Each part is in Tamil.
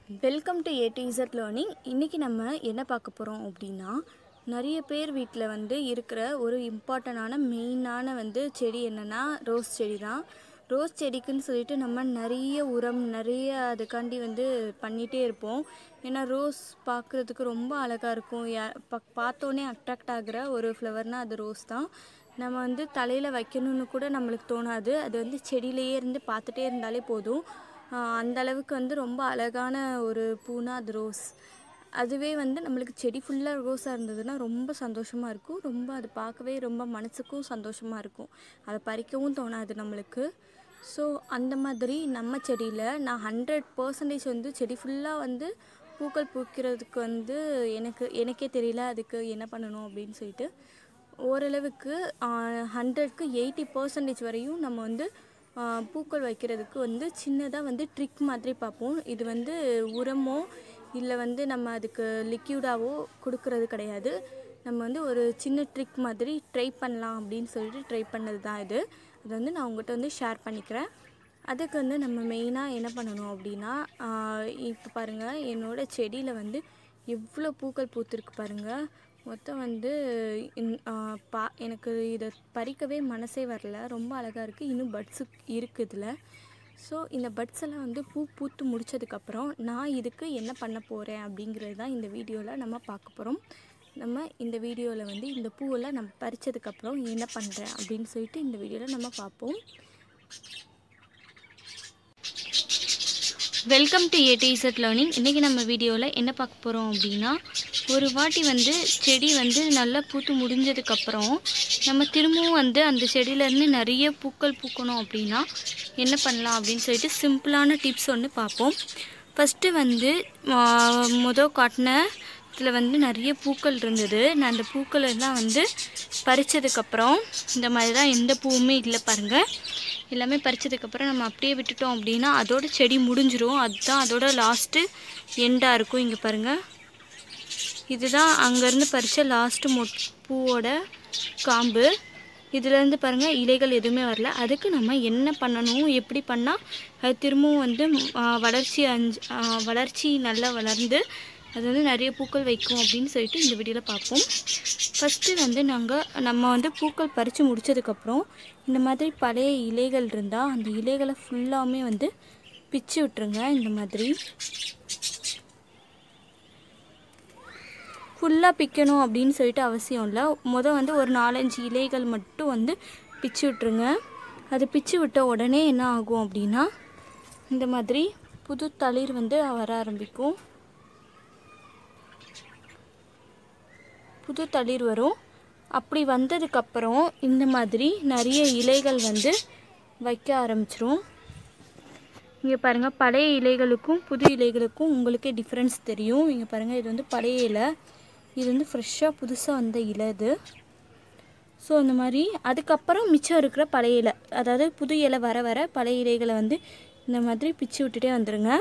வெல்கம் டு ஏடிஇசட் லேர்னிங் இன்றைக்கி நம்ம என்ன பார்க்க போகிறோம் அப்படின்னா நிறைய பேர் வீட்டில் வந்து இருக்கிற ஒரு இம்பார்ட்டண்டான மெயினான வந்து செடி என்னென்னா ரோஸ் செடி தான் ரோஸ் செடிக்குன்னு சொல்லிட்டு நம்ம நிறைய உரம் நிறைய அதுக்காண்டி வந்து பண்ணிகிட்டே இருப்போம் ஏன்னா ரோஸ் பார்க்குறதுக்கு ரொம்ப அழகாக இருக்கும் யா பா பார்த்தோன்னே அட்ராக்ட் ஆகிற ஒரு ஃப்ளவர்னால் அது ரோஸ் தான் நம்ம வந்து தலையில் வைக்கணும்னு கூட நம்மளுக்கு தோணாது அது வந்து செடியிலேயே இருந்து பார்த்துட்டே இருந்தாலே போதும் ஆஹ் அந்த அளவுக்கு வந்து ரொம்ப அழகான ஒரு பூனா அது ரோஸ் அதுவே வந்து நம்மளுக்கு செடி ஃபுல்லாக ரோஸாக இருந்ததுன்னா ரொம்ப சந்தோஷமாக இருக்கும் ரொம்ப அது பார்க்கவே ரொம்ப மனசுக்கும் சந்தோஷமாக இருக்கும் அதை பறிக்கவும் தோணாது நம்மளுக்கு ஸோ அந்த மாதிரி நம்ம செடியில் நான் ஹண்ட்ரட் பர்சன்டேஜ் வந்து செடி ஃபுல்லாக வந்து பூக்கள் பூக்கிறதுக்கு வந்து எனக்கு எனக்கே தெரியல அதுக்கு என்ன பண்ணணும் அப்படின்னு சொல்லிட்டு ஓரளவுக்கு ஹண்ட்ரட்க்கு எயிட்டி பர்சன்டேஜ் வரையும் நம்ம வந்து ஆ, பூக்கள் வைக்கிறதுக்கு வந்து சின்னதாக வந்து ட்ரிக் மாதிரி பார்ப்போம் இது வந்து உரமோ இல்லை வந்து நம்ம அதுக்கு லிக்யூடாவோ கொடுக்கறது கிடையாது நம்ம வந்து ஒரு சின்ன ட்ரிக் மாதிரி ட்ரை பண்ணலாம் அப்படின்னு சொல்லிட்டு ட்ரை பண்ணது தான் இது அது வந்து நான் உங்கள்கிட்ட வந்து ஷேர் பண்ணிக்கிறேன் அதுக்கு வந்து நம்ம மெயினாக என்ன பண்ணணும் அப்படின்னா இப்போ பாருங்கள் என்னோட செடியில் வந்து எவ்வளோ பூக்கள் பூத்திருக்கு பாருங்கள் மொத்தம் வந்து இன்- ஆ, பா எனக்கு இதை பறிக்கவே மனசே வரல ரொம்ப அழகாக இருக்குது இன்னும் பட்ஸு இருக்குது இதில் ஸோ இந்த பட்ஸ் எல்லாம் வந்து பூ பூத்து முடிச்சதுக்கப்புறம் நான் இதுக்கு என்ன பண்ண போகிறேன் அப்படிங்கிறது தான் இந்த வீடியோவில் நம்ம பார்க்க போகிறோம் நம்ம இந்த வீடியோவில் வந்து இந்த பூவெல்லாம் நம்ம பறிச்சதுக்கப்புறம் என்ன பண்ணுறேன் அப்படின்னு சொல்லிட்டு இந்த வீடியோவில் நம்ம பார்ப்போம் வெல்கம் டு ஏடிஇசட் லேர்னிங் இன்றைக்கி நம்ம வீடியோவில் என்ன பார்க்க போகிறோம் அப்படின்னா ஒரு வாட்டி வந்து செடி வந்து நல்லா பூத்து முடிஞ்சதுக்கப்புறம் நம்ம திரும்பவும் வந்து அந்த செடியிலேருந்து நிறைய பூக்கள் பூக்கணும் அப்படின்னா என்ன பண்ணலாம் அப்படின்னு சொல்லிட்டு சிம்பிளான டிப்ஸ் ஒன்று பார்ப்போம் ஃபஸ்ட்டு வந்து மொதல் காட்டின இதில் வந்து நிறைய பூக்கள் இருந்தது நான் அந்த பூக்கள் எல்லாம் வந்து பறிச்சதுக்கப்புறம் இந்த மாதிரி தான் எந்த பூவுமே இல்லை பாருங்கள் எல்லாமே பறிச்சதுக்கப்புறம் நம்ம அப்படியே விட்டுட்டோம் அப்படின்னா அதோட செடி முடிஞ்சிரும் அதுதான் அதோட லாஸ்ட்டு எண்டாக இருக்கும் இங்கே பாருங்கள் இதுதான் அங்கேருந்து பறித்த லாஸ்ட்டு மொ பூவோட காம்பு இதுலேருந்து பாருங்கள் இலைகள் எதுவுமே வரல அதுக்கு நம்ம என்ன பண்ணணும் எப்படி பண்ணால் அது திரும்பவும் வந்து ஆ, வளர்ச்சி அஞ்சு ஆ, வளர்ச்சி நல்லா வளர்ந்து அது வந்து நிறைய பூக்கள் வைக்கும் அப்படின்னு சொல்லிட்டு இந்த வீடியோவில் பார்ப்போம் ஃபஸ்ட்டு வந்து நாங்கள் நம்ம வந்து பூக்கள் பறித்து முடிச்சதுக்கப்புறம் இந்த மாதிரி பழைய இலைகள் இருந்தால் அந்த இலைகளை ஃபுல்லாமே வந்து பிச்சு விட்டுருங்க இந்த மாதிரி ஃபுல்லாக பிக்கணும் அப்படின்னு சொல்லிட்டு அவசியம் இல்லை மொதல் வந்து ஒரு நாலஞ்சு இலைகள் மட்டும் வந்து பிச்சு விட்டுருங்க அது பிச்சு விட்ட உடனே என்ன ஆகும் அப்படின்னா இந்த மாதிரி புது தளிர் வந்து வர ஆரம்பிக்கும் புது தளிர் வரும் அப்படி வந்ததுக்கப்புறம் இந்த மாதிரி நிறைய இலைகள் வந்து வைக்க ஆரம்பிச்சிரும் இங்கே பாருங்கள் பழைய இலைகளுக்கும் புது இலைகளுக்கும் உங்களுக்கே டிஃப்ரென்ஸ் தெரியும் இங்கே பாருங்கள் இது வந்து பழைய இலை இது வந்து ஃப்ரெஷ்ஷாக புதுசாக வந்த இலை இது ஸோ அந்த மாதிரி அதுக்கப்புறம் மிச்சம் இருக்கிற பழைய இலை அதாவது புது இலை வர வர பழைய இலைகளை வந்து இந்த மாதிரி பிச்சு விட்டுட்டே வந்துடுங்க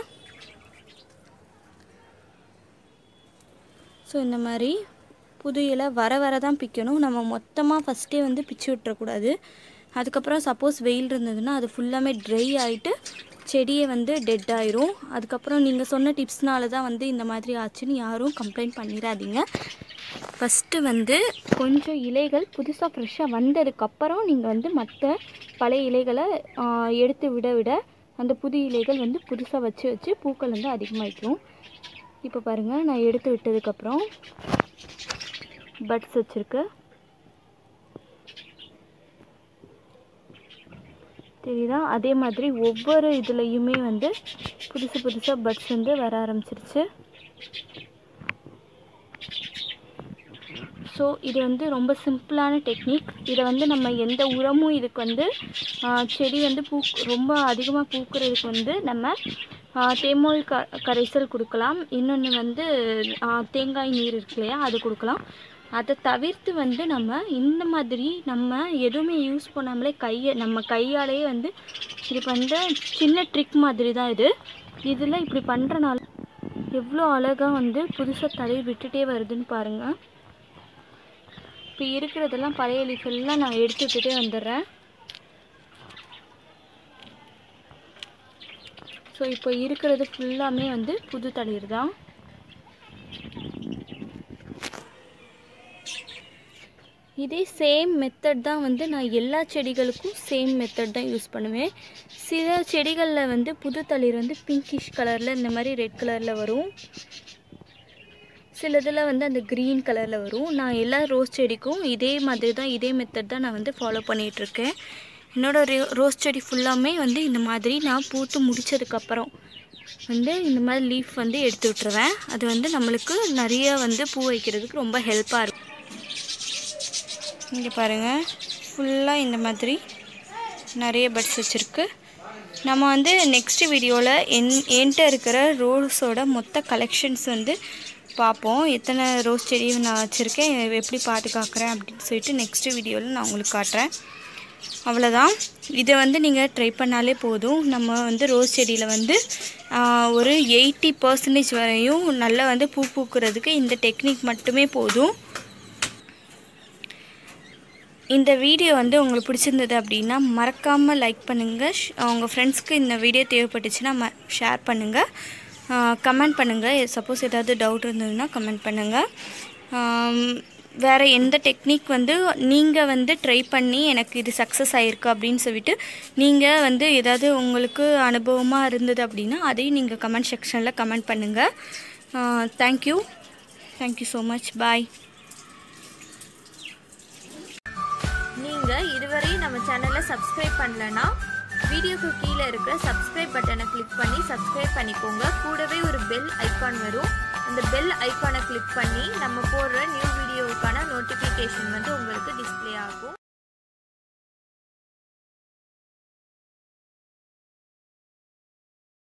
ஸோ இந்த மாதிரி புது இலை வர வர தான் பிக்கணும் நம்ம மொத்தமாக ஃபஸ்ட்டே வந்து பிச்சு விட்டுறக்கூடாது அதுக்கப்புறம் சப்போஸ் வெயில் இருந்ததுன்னா அது ஃபுல்லாமே ட்ரை ஆகிட்டு செடியை வந்து டெட் ஆயிரும் அதுக்கப்புறம் நீங்கள் சொன்ன டிப்ஸ்னால தான் வந்து இந்த மாதிரி ஆச்சுன்னு யாரும் கம்ப்ளைண்ட் பண்ணிடாதீங்க ஃபஸ்ட்டு வந்து கொஞ்சம் இலைகள் புதுசாக ஃப்ரெஷ்ஷாக வந்ததுக்கப்புறம் நீங்கள் வந்து மற்ற பழைய இலைகளை ஆ, எடுத்து விட விட அந்த புது இலைகள் வந்து புதுசாக வச்சு வச்சு பூக்கள் வந்து அதிகமாகிக்கும் இப்போ பாருங்கள் நான் எடுத்து விட்டதுக்கப்புறம் பட்ஸ் வச்சுருக்கு தெரியுதா அதே மாதிரி ஒவ்வொரு இதுலேயுமே வந்து புதுசு புதுசாக பட்ஸ் வந்து வர ஆரம்பிச்சிருச்சு ஸோ இது வந்து ரொம்ப சிம்பிளான டெக்னிக் இதை வந்து நம்ம எந்த உரமும் இதுக்கு வந்து ஆ, செடி வந்து பூ ரொம்ப அதிகமாக பூக்கிறதுக்கு வந்து நம்ம ஆ, தேமோல் க கரைசல் கொடுக்கலாம் இன்னொன்று வந்து ஆ, தேங்காய் நீர் இருக்கு இல்லையா அது கொடுக்கலாம் அதை தவிர்த்து வந்து நம்ம இந்த மாதிரி நம்ம எதுவுமே யூஸ் பண்ணாமலே கையை நம்ம கையாலேயே வந்து இது பண்ணுற சின்ன ட்ரிக் மாதிரி தான் இது இதில் இப்படி பண்ணுறனால எவ்வளோ அழகாக வந்து புதுசாக தளிர் விட்டுட்டே வருதுன்னு பாருங்கள் இப்போ இருக்கிறதெல்லாம் பழைய லீஃப் எல்லாம் நான் எடுத்து விட்டுட்டே வந்துடுறேன் ஸோ இப்போ இருக்கிறது ஃபுல்லாமே வந்து புது தளிர் தான் இதே சேம் மெத்தட் தான் வந்து நான் எல்லா செடிகளுக்கும் சேம் மெத்தட் தான் யூஸ் பண்ணுவேன் சில செடிகளில் வந்து புது தளிர் வந்து பிங்கிஷ் கலரில் இந்த மாதிரி ரெட் கலரில் வரும் சில இதில் வந்து அந்த க்ரீன் கலரில் வரும் நான் எல்லா ரோஸ் செடிக்கும் இதே மாதிரி தான் இதே மெத்தட் தான் நான் வந்து ஃபாலோ பண்ணிகிட்ருக்கேன் என்னோடய ரோ ரோஸ் செடி ஃபுல்லாமே வந்து இந்த மாதிரி நான் பூத்து முடித்ததுக்கப்புறம் வந்து இந்த மாதிரி லீஃப் வந்து எடுத்து விட்டுருவேன் அது வந்து நம்மளுக்கு நிறைய வந்து பூ வைக்கிறதுக்கு ரொம்ப ஹெல்ப்பாக இருக்கும் இங்கே பாருங்கள் ஃபுல்லாக இந்த மாதிரி நிறைய பட்ஸ் வச்சுருக்கு நம்ம வந்து நெக்ஸ்ட் வீடியோவில் என் என்கிட்ட இருக்கிற ரோஸோட மொத்த கலெக்ஷன்ஸ் வந்து பார்ப்போம் எத்தனை ரோஸ் செடி நான் வச்சுருக்கேன் எப்படி பாதுகாக்கிறேன் அப்படின்னு சொல்லிட்டு நெக்ஸ்ட் வீடியோவில் நான் உங்களுக்கு காட்டுறேன் அவ்வளோதான் இதை வந்து நீங்கள் ட்ரை பண்ணாலே போதும் நம்ம வந்து ரோஸ் செடியில் வந்து ஆஹ், ஒரு எயிட்டி பர்சன்டேஜ் வரையும் நல்லா வந்து பூ பூக்கிறதுக்கு இந்த டெக்னிக் மட்டுமே போதும் இந்த வீடியோ வந்து உங்களுக்கு பிடிச்சிருந்தது அப்படின்னா மறக்காமல் லைக் பண்ணுங்கள் உங்கள் ஃப்ரெண்ட்ஸ்க்கு இந்த வீடியோ தேவைப்பட்டுச்சுன்னா ம ஷேர் பண்ணுங்கள் கமெண்ட் பண்ணுங்கள் சப்போஸ் ஏதாவது டவுட் இருந்ததுன்னா கமெண்ட் பண்ணுங்கள் வேறு எந்த டெக்னிக் வந்து நீங்கள் வந்து ட்ரை பண்ணி எனக்கு இது சக்ஸஸ் ஆகிருக்கு அப்படின்னு சொல்லிட்டு நீங்கள் வந்து ஏதாவது உங்களுக்கு அனுபவமாக இருந்தது அப்படின்னா அதையும் நீங்கள் கமெண்ட் செக்ஷனில் கமெண்ட் பண்ணுங்கள் thank you thank you so much bye நீங்கள் இதுவரை நம்ம சேனலை சப்ஸ்கிரைப் பண்ணலனா வீடியோக்கு கீழே இருக்கிற சப்ஸ்கிரைப் பட்டனை கிளிக் பண்ணி சப்ஸ்கிரைப் பண்ணிக்கோங்க கூடவே ஒரு பெல் ஐகான் வரும் அந்த பெல் ஐகானை கிளிக் பண்ணி நம்ம போடுற நியூ வீடியோவுக்கான நோட்டிஃபிகேஷன் வந்து உங்களுக்கு டிஸ்ப்ளே ஆகும்